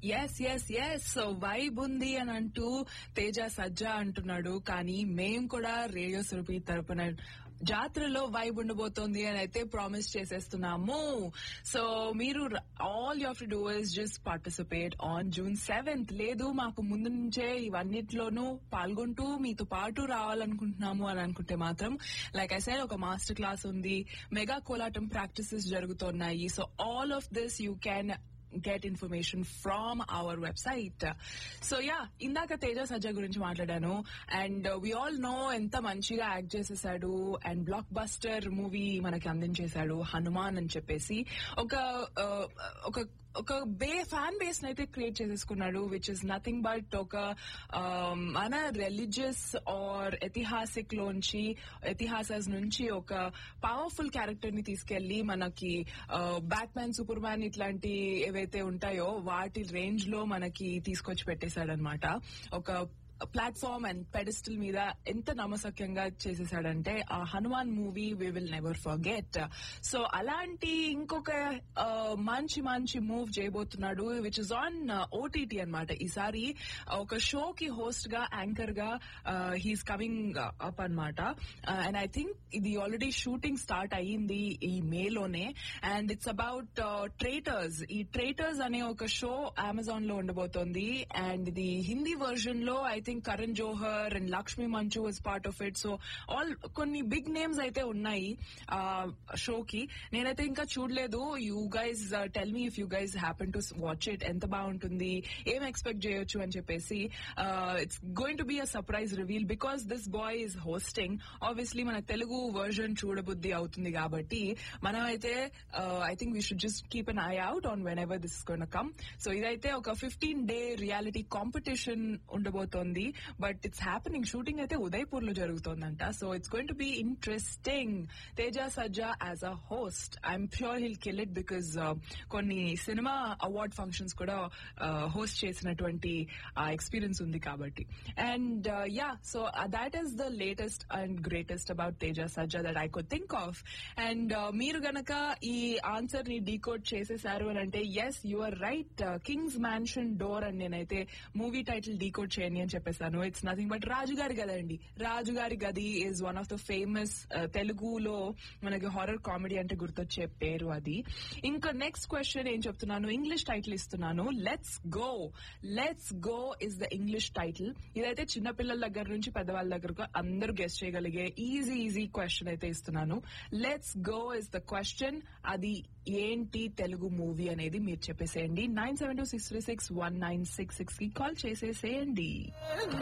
yes yes yes so vibe ఉంది అని అంటూ తేజ సజ్జ అంటున్నాడు కానీ మేం కూడా రేడియో సురభి తరపున జాతరలో వైబ్ ఉండబోతోంది అని అయితే ప్రామిస్ చేసేస్తున్నాము సో మీరు all you to do is just participate on June seventh లేదు మాకు ముందు నుంచే ఇవన్నిట్లోనూ పాల్గొంటూ మీతో పాటు రావాలనుకుంటున్నాము అని అనుకుంటే మాత్రం లైక్ ఐ సైడ్ ఒక మాస్టర్ క్లాస్ ఉంది మెగా కోలాటం ప్రాక్టీసెస్ జరుగుతున్నాయి so all of this you can get information from our website so yeah ఇందాక తేజ సజ్జ గురించి మాట్లాడాను అండ్ వి ఆల్ నో ఎంత మంచిగా యాక్ట్ చేసేసాడు అండ్ బ్లాక్ బస్టర్ మూవీ మనకి అందించేశాడు హనుమాన్ అని చెప్పేసి ఒక uh, ఒక ఒక బే ఫ్యాన్ బేస్ అయితే క్రియేట్ చేసేసుకున్నాడు విచ్ ఇస్ నథింగ్ బట్ ఒక um, మన రిలీజియస్ ఆర్ ఎతిహాసిక్ లోంచి ఎతిహాసస్ నుంచి ఒక పవర్ఫుల్ క్యారెక్టర్ ని తీసుకెళ్లి మనకి బ్యాట్ మ్యాన్ సూపర్ మ్యాన్ ఇట్లాంటి ఏవైతే ఉంటాయో వాటి రేంజ్ లో మనకి తీసుకొచ్చి పెట్టేశాడనమాట ఒక ప్లాట్ఫామ్ అండ్ పెడిస్టల్ మీద ఎంత నమ్మసక్యంగా చేసేసాడంటే ఆ Hanuman movie we will never forget so అలాంటి ఇంకొక ఆ, మంచి మంచి మూవ్ చేయబోతున్నాడు విచ్ ఇస్ ఆన్ ఓటీటీ అన్నమాట ఈసారి ఒక షో కి హోస్ట్ గా యాంకర్ గా హీస్ కమింగ్ అప్ అన్నమాట అండ్ ఐ థింక్ ఇది ఆల్రెడీ షూటింగ్ స్టార్ట్ అయ్యింది ఈ మేలోనే అండ్ ఇట్స్ అబౌట్ ట్రేటర్స్ ఈ ట్రేటర్స్ అనే ఒక షో అమెజాన్ లో ఉండబోతోంది అండ్ ఇది హిందీ వర్జన్ లో I think Karan Johar and Lakshmi Manchu is part of it so all కొన్ని బిగ్ నేమ్స్ అయితే ఉన్నాయి ఆ షో కి నేనైతే ఇంకా చూడలేదు you guys tell me if you guys happen to watch it ఎంత బాగుంటుంది ఏం ఎక్స్పెక్ట్ చేయొచ్చు అని చెప్పేసి it's going to be a surprise reveal because this boy is hosting obviously మన తెలుగు వర్జన్ చూడబుద్ధి అవుతుంది కాబట్టి మనం అయితే I think we should just keep an eye out on whenever this gonna come so ఇదైతే ఒక ఫిఫ్టీన్ డే రియాలిటీ కాంపిటీషన్ ఉండబోతోంది but it's happening shooting అయితే ఉదయపూర్ లో జరుగుతోందంట so it's going to be interesting Teja Sajja as a host I'm sure he'll kill it because కొన్ని cinema award functions కూడా host చేసినటువంటి experience ఉంది కాబట్టి and yeah so that is the latest and greatest about Teja Sajja that I could think of and మీరు గనక ఈ answer ని decode చేసేసారు అని అంటే yes you are right king's mansion door అని నేనైతే మూవీ టైటిల్ డీకోడ్ చేయండి అని చెప్పేసాను ఇట్స్ నథింగ్ బట్ రాజుగారి గది అండి Rajugari Gadhi is one of the famous తెలుగులో మనకి హారర్ కామెడీ అంటే గుర్తొచ్చే పేరు అది ఇంకా నెక్స్ట్ క్వశ్చన్ ఏం చెప్తున్నాను ఇంగ్లీష్ టైటిల్ ఇస్తున్నాను let's go let's go is the English title ఇదైతే చిన్నపిల్లల దగ్గర నుంచి పెద్దవాళ్ళ దగ్గరకు అందరూ గెస్ట్ చేయగలిగే ఈజీ ఈజీ క్వశ్చన్ అయితే ఇస్తున్నాను let's go is the question అది ఏంటి తెలుగు మూవీ అనేది మీరు చెప్పేసేయండి nine seven two six three six one nine six six కి కాల్ చేసేసేయండి